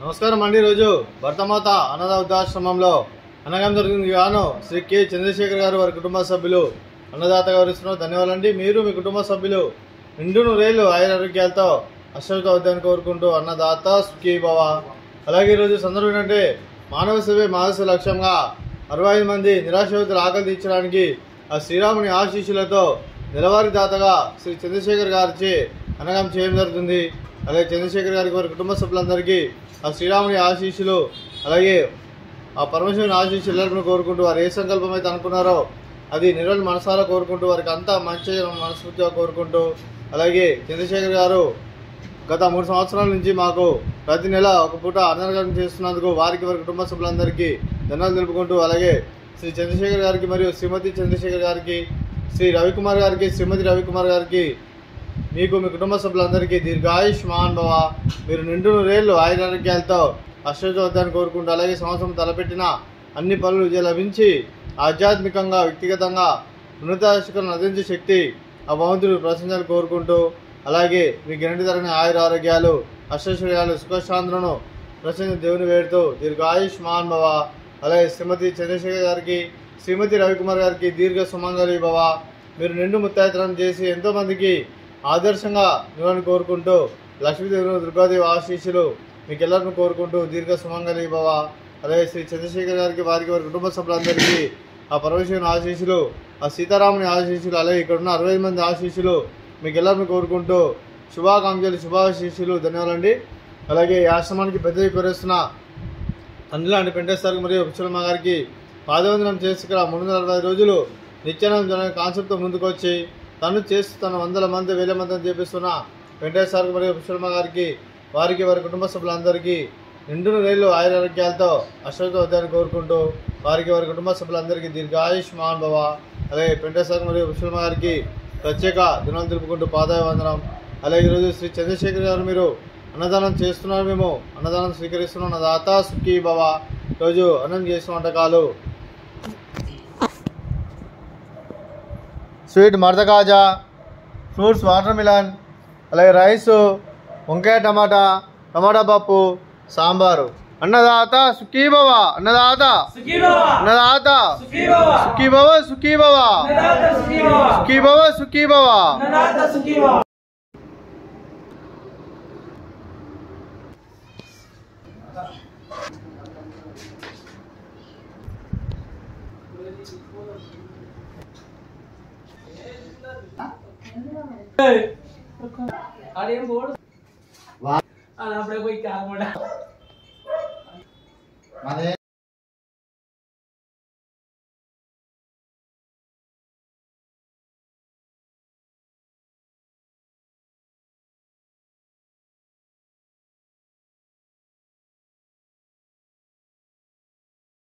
నమస్కారం అండి ఈరోజు భర్తమాత అన్నద వృద్ధాశ్రమంలో అనగం జరిగింది గాను శ్రీ కె చంద్రశేఖర్ గారు వారి కుటుంబ సభ్యులు అన్నదాతగా వరిస్తున్నారు ధన్యవాదాలండి మీరు మీ కుటుంబ సభ్యులు నిండు నూరేళ్ళు ఆయురారోగ్యాలతో అశ్వత అవుతాయని కోరుకుంటూ అన్నదాత సుఖీ భవ అలాగే ఈరోజు సందర్భం ఏంటంటే మానవ సేవే మానవ లక్ష్యంగా అరవై ఐదు మంది నిరాశ్రతులు ఆకలి తీర్చడానికి ఆ శ్రీరాముని ఆశీస్సులతో నెలవారీ దాతగా శ్రీ చంద్రశేఖర్ గారిచే అనగం చేయడం జరుగుతుంది అలాగే చంద్రశేఖర్ గారికి వారి కుటుంబ సభ్యులందరికీ ఆ శ్రీరాముని ఆశీస్సులు అలాగే ఆ పరమేశ్వరుని ఆశీస్సులు ఎల్లరిని కోరుకుంటూ వారు ఏ సంకల్పం అయితే అనుకున్నారో అది నిరవల్ మనసారా కోరుకుంటూ వారికి అంతా మంచి మనస్ఫూర్తిగా కోరుకుంటూ అలాగే చంద్రశేఖర్ గారు గత మూడు సంవత్సరాల నుంచి మాకు ప్రతి నెల ఒక పూట అన్నదానం చేస్తున్నందుకు వారికి వారి కుటుంబ సభ్యులందరికీ ధన్యవాదాలు తెలుపుకుంటూ అలాగే శ్రీ చంద్రశేఖర్ గారికి మరియు శ్రీమతి చంద్రశేఖర్ గారికి శ్రీ రవికుమార్ గారికి శ్రీమతి రవికుమార్ గారికి మీకు మీ కుటుంబ సభ్యులందరికీ దీర్ఘాయుష్ మహాన్ భవ మీరు నిండు నూరేళ్ళు ఆయురారోగ్యాలతో అశ్వజోద్ధాన్ని కోరుకుంటూ అలాగే సంవత్సరం తలపెట్టిన అన్ని పనులు విజయం లభించి ఆధ్యాత్మికంగా వ్యక్తిగతంగా ఉన్నతాశిఖరం నదించే శక్తి ఆ భగవంతుడు ప్రశంసలు కోరుకుంటూ అలాగే మీ గణిత తరగని ఆయుర ఆరోగ్యాలు అష్టశ్వర్యాలు సుఖశాంతులను ప్రసన్న దేవుని వేడుతూ దీర్ఘాయుష్ మహాన్ భవ అలాగే శ్రీమతి చంద్రశేఖర్ గారికి శ్రీమతి రవికుమార్ గారికి దీర్ఘ సుమంగళి భవ మీరు నిండు ముత్తాయితనం చేసి ఎంతో మందికి ఆదర్శంగా నివారణ కోరుకుంటూ లక్ష్మీదేవి దుర్గాదేవి ఆశీస్సులు మీకు ಎಲ್ಲರನ್ನು కోరుకుంటూ దీర్ఘ సుమంగళి భవ అలాగే శ్రీ చంద్రశేఖర్ గారికి వారికి వారి కుటుంబ సభ్యులందరికీ ఆ పరమేశ్వరుని ఆశీస్సులు ఆ సీతారాముని ఆశీస్సులు అలాగే ఇక్కడ ఉన్న అరవై మంది ఆశీస్సులు మీకు ಎಲ್ಲರನ್ನು కోరుకుంటూ శుభాకాంక్షలు శుభాశీస్సులు ధన్యవాదాలండి అలాగే ఈ ఆశ్రమానికి పెద్ద కురేస్తున్న అందులాంటి వెంకటేశ్వర మరియు విశ్వమ్మ గారికి పాదవందనం చేసి ఇక్కడ మూడు వందల అరవై రోజులు నిత్యానందం అనే కాన్సెప్ట్తో ముందుకు వచ్చి తను చేస్తూ తన వందల మంది వేల మందిని చేపిస్తున్న వెంకటేశ్వర మరియు విశ్వమ్మ గారికి వారికి వారి కుటుంబ సభ్యులందరికీ నిండును రైలు ఆయురారోగ్యాలతో అశ్వత వద్దని కోరుకుంటూ వారికి వారి కుటుంబ సభ్యులందరికీ దీర్ఘాయుష్ మహాన్ భవ అలాగే వెంకటేశ్వర మరియు విశ్వమ్మ గారికి ప్రత్యేక దినాలు తెలుపుకుంటూ పాదాయ వందనం అలాగే ఈరోజు శ్రీ చంద్రశేఖర్ గారు మీరు అన్నదానం చేస్తున్నారు మేము అన్నదానం స్వీకరిస్తున్నాం నా దాత సుఖీ భవ రోజు అన్నం చేసిన వంటకాలు స్వీట్ మడత కాజా ఫ్రూట్స్ వాటర్ మిలన్ అలాగే రైస్ వంకాయ టమాటా టమాటా పప్పు సాంబారు అన్నదాత సుఖీ భవ అన్నదాత సుఖీ భవ అన్నదాత సుఖీ భవ సుఖీ భవ సుఖీ భవ అన్నదాత సుఖీ భవ సుఖీ భవ సుఖీ భవ అన్నదాత సుఖీ భవ అదేం పోడు అది అప్పుడే పోయి కాకుండా